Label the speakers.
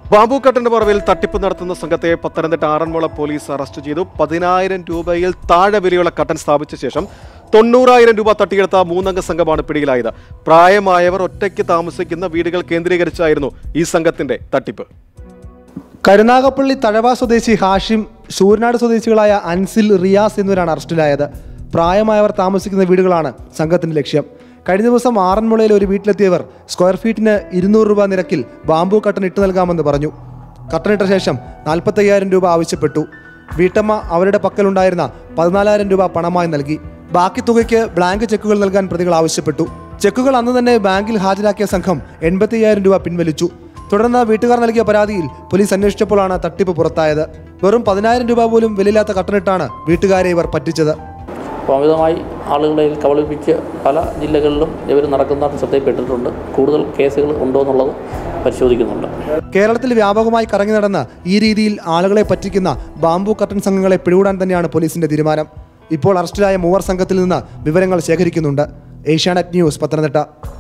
Speaker 1: ബാബു കട്ടന്റെ മറവിൽ തട്ടിപ്പ് നടത്തുന്ന സംഘത്തെ പത്തനംതിട്ട ആറന്മുള പോലീസ് അറസ്റ്റ് ചെയ്തു പതിനായിരം രൂപയിൽ താഴെ വിലയുള്ള കട്ടൻ സ്ഥാപിച്ച ശേഷം തൊണ്ണൂറായിരം രൂപ തട്ടിയെടുത്ത മൂന്നംഗ സംഘമാണ് പിടിയിലായത് പ്രായമായവർ ഒറ്റയ്ക്ക് താമസിക്കുന്ന വീടുകൾ കേന്ദ്രീകരിച്ചായിരുന്നു ഈ സംഘത്തിന്റെ തട്ടിപ്പ്
Speaker 2: കരുനാഗപ്പള്ളി തഴവ സ്വദേശി ഹാഷിം ശൂരനാട് സ്വദേശികളായ അൻസിൽ റിയാസ് എന്നിവരാണ് അറസ്റ്റിലായത് പ്രായമായവർ താമസിക്കുന്ന വീടുകളാണ് സംഘത്തിന്റെ ലക്ഷ്യം കഴിഞ്ഞ ദിവസം ആറന്മുളയിൽ ഒരു വീട്ടിലെത്തിയവർ സ്ക്വയർ ഫീറ്റിന് ഇരുന്നൂറ് രൂപ നിരക്കിൽ ബാംബു കട്ടൻ ഇട്ട് നൽകാമെന്ന് പറഞ്ഞു കട്ടനിട്ട ശേഷം നാൽപ്പത്തയ്യായിരം രൂപ ആവശ്യപ്പെട്ടു വീട്ടമ്മ അവരുടെ പക്കലുണ്ടായിരുന്ന പതിനാലായിരം രൂപ പണമായി നൽകി ബാക്കി തുകയ്ക്ക് ബ്ലാങ്ക് ചെക്കുകൾ നൽകാൻ പ്രതികൾ ആവശ്യപ്പെട്ടു ചെക്കുകൾ അന്ന് തന്നെ ബാങ്കിൽ ഹാജരാക്കിയ സംഘം എൺപത്തി രൂപ പിൻവലിച്ചു തുടർന്ന് വീട്ടുകാർ നൽകിയ പരാതിയിൽ പോലീസ് അന്വേഷിച്ചപ്പോഴാണ് തട്ടിപ്പ് പുറത്തായത് വെറും പതിനായിരം രൂപ പോലും വിലയില്ലാത്ത കട്ടനിട്ടാണ് വീട്ടുകാരെ ഇവർ പറ്റിച്ചത്
Speaker 3: അപ്പോൾ അമിതമായി ആളുകളെ കബളിപ്പിച്ച് പല ജില്ലകളിലും ഇവർ നടക്കുന്ന ശ്രദ്ധയിൽപ്പെട്ടിട്ടുണ്ട് കൂടുതൽ കേസുകൾ ഉണ്ടോ എന്നുള്ളത് പരിശോധിക്കുന്നുണ്ട്
Speaker 2: കേരളത്തിൽ വ്യാപകമായി കറങ്ങി നടന്ന് ഈ രീതിയിൽ ആളുകളെ പറ്റിക്കുന്ന ബാംബു കട്ടൻ സംഘങ്ങളെ പിടികൂടാൻ തന്നെയാണ് പോലീസിന്റെ തീരുമാനം ഇപ്പോൾ അറസ്റ്റിലായ മൂവർ സംഘത്തിൽ നിന്ന് വിവരങ്ങൾ ശേഖരിക്കുന്നുണ്ട് ഏഷ്യാനെറ്റ് ന്യൂസ് പത്തനംതിട്ട